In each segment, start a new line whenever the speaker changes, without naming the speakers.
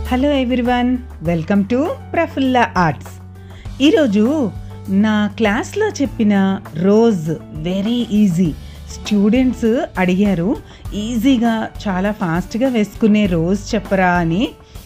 Hello everyone welcome to Praphulla Arts ఈరోజు నా క్లాస్లో చెప్పిన రోజ్ వెరీ ఈజీ స్టూడెంట్స్ అడిగారు ఈజీగా చాలా ఫాస్ట్గా వేసుకునే రోజ్ చెప్పరా అని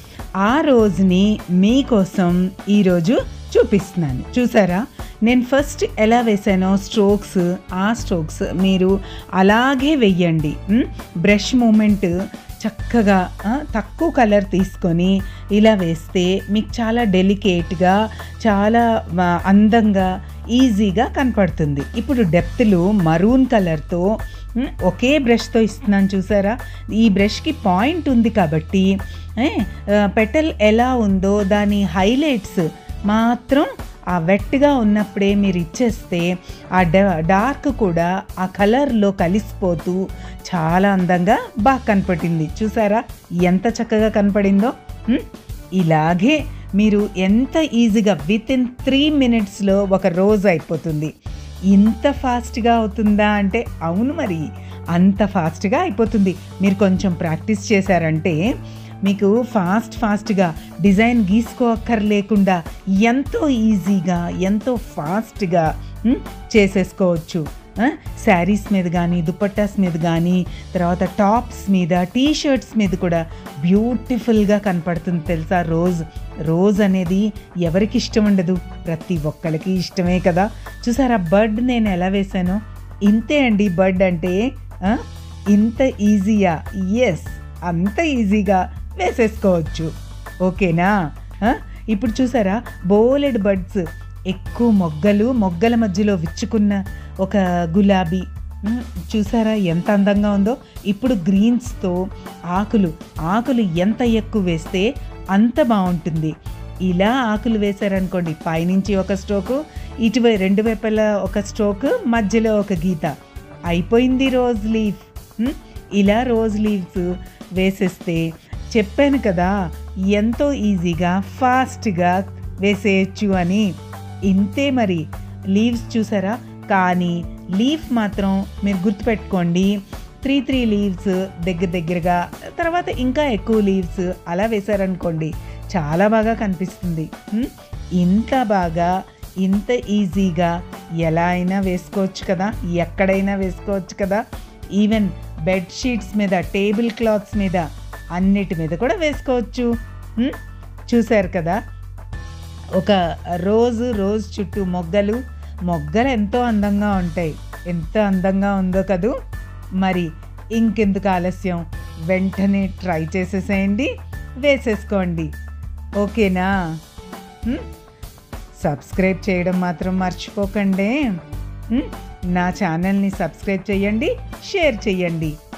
ఆ రోజుని మీకోసం ఈరోజు చూపిస్తున్నాను చూసారా నేను ఫస్ట్ ఎలా వేసానో స్ట్రోక్స్ ఆ స్ట్రోక్స్ మీరు అలాగే వెయ్యండి బ్రష్ మూమెంట్ చక్కగా ఆ, తక్కువ కలర్ తీసుకొని ఇలా వేస్తే మీకు చాలా డెలికేట్గా చాలా ఆ, అందంగా ఈజీగా కనపడుతుంది ఇప్పుడు డెప్త్లు మరూన్ కలర్తో ఉమ్, ఒకే బ్రష్తో ఇస్తున్నాను చూసారా ఈ బ్రష్కి పాయింట్ ఉంది కాబట్టి ఏ, ఆ, పెటల్ ఎలా ఉందో దాని హైలైట్స్ మాత్రం ఆ వెట్గా ఉన్నప్పుడే మీరు ఇచ్చేస్తే ఆ డ డార్క్ కూడా ఆ కలర్లో కలిసిపోతూ చాలా అందంగా బాగా కనపడింది చూసారా ఎంత చక్కగా కనపడిందో ఉమ్, ఇలాగే మీరు ఎంత ఈజీగా విత్ ఇన్ త్రీ మినిట్స్లో ఒక రోజు అయిపోతుంది ఇంత ఫాస్ట్గా అవుతుందా అంటే అవును మరి అంత ఫాస్ట్గా అయిపోతుంది మీరు కొంచెం ప్రాక్టీస్ చేశారంటే మీకు ఫాస్ట్ ఫాస్ట్గా డిజైన్ గీసుకోక్కర్లేకుండా ఎంతో ఈజీగా ఎంతో ఫాస్ట్గా ఉమ్, చేసేసుకోవచ్చు శారీస్ మీద కానీ దుపట్టాస్ మీద కానీ తర్వాత టాప్స్ మీద టీ షర్ట్స్ మీద కూడా బ్యూటిఫుల్గా కనపడుతుంది తెలుసా రోజ్ రోజ్ అనేది ఎవరికి ఇష్టం ఉండదు ప్రతి ఒక్కరికి ఇష్టమే కదా చూసారా బర్డ్ నేను ఎలా వేశానో ఇంతే అండి బర్డ్ అంటే ఆ, ఇంత ఈజీయా ఎస్ అంత ఈజీగా వేసేసుకోవచ్చు ఓకేనా ఆ, ఇప్పుడు చూసారా బోలెడ్ బర్డ్స్ ఎక్కువ మొగ్గలు మొగ్గల మధ్యలో విచ్చుకున్న ఒక గులాబీ ఉమ్, చూసారా ఎంత అందంగా ఉందో ఇప్పుడు గ్రీన్స్తో ఆకులు ఆకులు ఎంత ఎక్కువ వేస్తే అంత బాగుంటుంది ఇలా ఆకులు వేశారనుకోండి పైనుంచి ఒక స్ట్రోకు ఇటువై రెండు వైపులా ఒక స్ట్రోక్ మధ్యలో ఒక గీత అయిపోయింది రోజ్ లీఫ్ ఉమ్, ఇలా రోజ్ లీవ్స్ వేసేస్తే చెప్పాను కదా ఎంతో ఈజీగా ఫాస్ట్గా వేసేయచ్చు అని ఇంతే మరి లీవ్స్ చూసారా కానీ లీఫ్ మాత్రం మీరు గుర్తుపెట్టుకోండి త్రీ త్రీ లీవ్స్ దగ్గర దగ్గరగా తర్వాత ఇంకా ఎక్కువ లీవ్స్ అలా వేశారనుకోండి చాలా బాగా కనిపిస్తుంది ఉమ్, ఇంత బాగా ఇంత ఈజీగా ఎలా అయినా వేసుకోవచ్చు కదా ఎక్కడైనా వేసుకోవచ్చు కదా ఈవెన్ బెడ్షీట్స్ మీద టేబుల్ క్లాత్స్ మీద అన్నిటి మీద కూడా వేసుకోవచ్చు ఉమ్, చూశారు కదా ఒక రోజు రోజు చుట్టూ మొగ్గలు మొగ్గలు ఎంతో అందంగా ఉంటాయి ఎంత అందంగా ఉందో కదూ మరి ఇంకెందుకు ఆలస్యం వెంటనే ట్రై చేసేసేయండి వేసేసుకోండి ఓకేనా హ్మ్? సబ్స్క్రైబ్ చేయడం మాత్రం మర్చిపోకండి హ్మ్? నా ఛానల్ని సబ్స్క్రైబ్ చేయండి షేర్ చేయండి